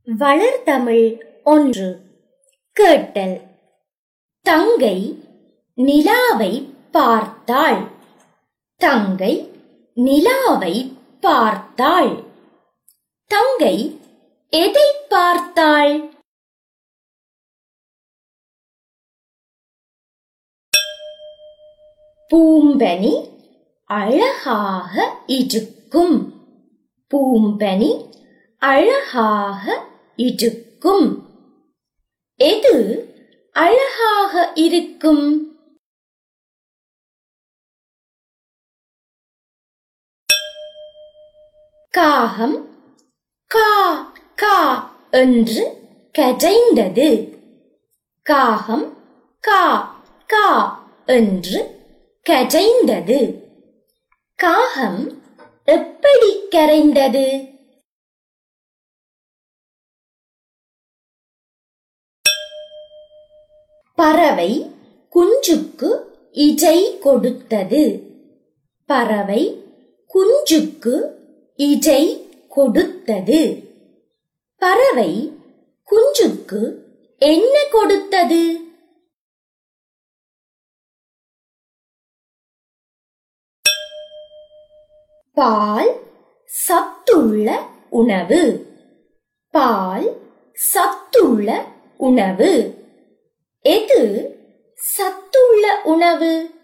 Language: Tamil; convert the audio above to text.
வளர்தமிழ் ஒன்று கேட்டல் தங்கை நிலாவை பார்த்தாள் தங்கை நிலாவை பார்த்தாள் தங்கை எதை பார்த்தாள் பூம்பனி அழகாக இருக்கும் பூம்பனி அழகாக இருக்கும் எது அழகாக இருக்கும் காகம் கா கா என்று கஜைந்தது காகம் கா கா என்று கஜைந்தது காகம் எப்படி கரைந்தது பறவை குஞ்சுக்கு இஜை கொடுத்தது பறவை குஞ்சுக்கு இஜை கொடுத்தது பறவை குஞ்சுக்கு என்ன கொடுத்தது பால் சத்துள்ள உணவு பால் சத்துள்ள உணவு எது சத்துள்ள உணவு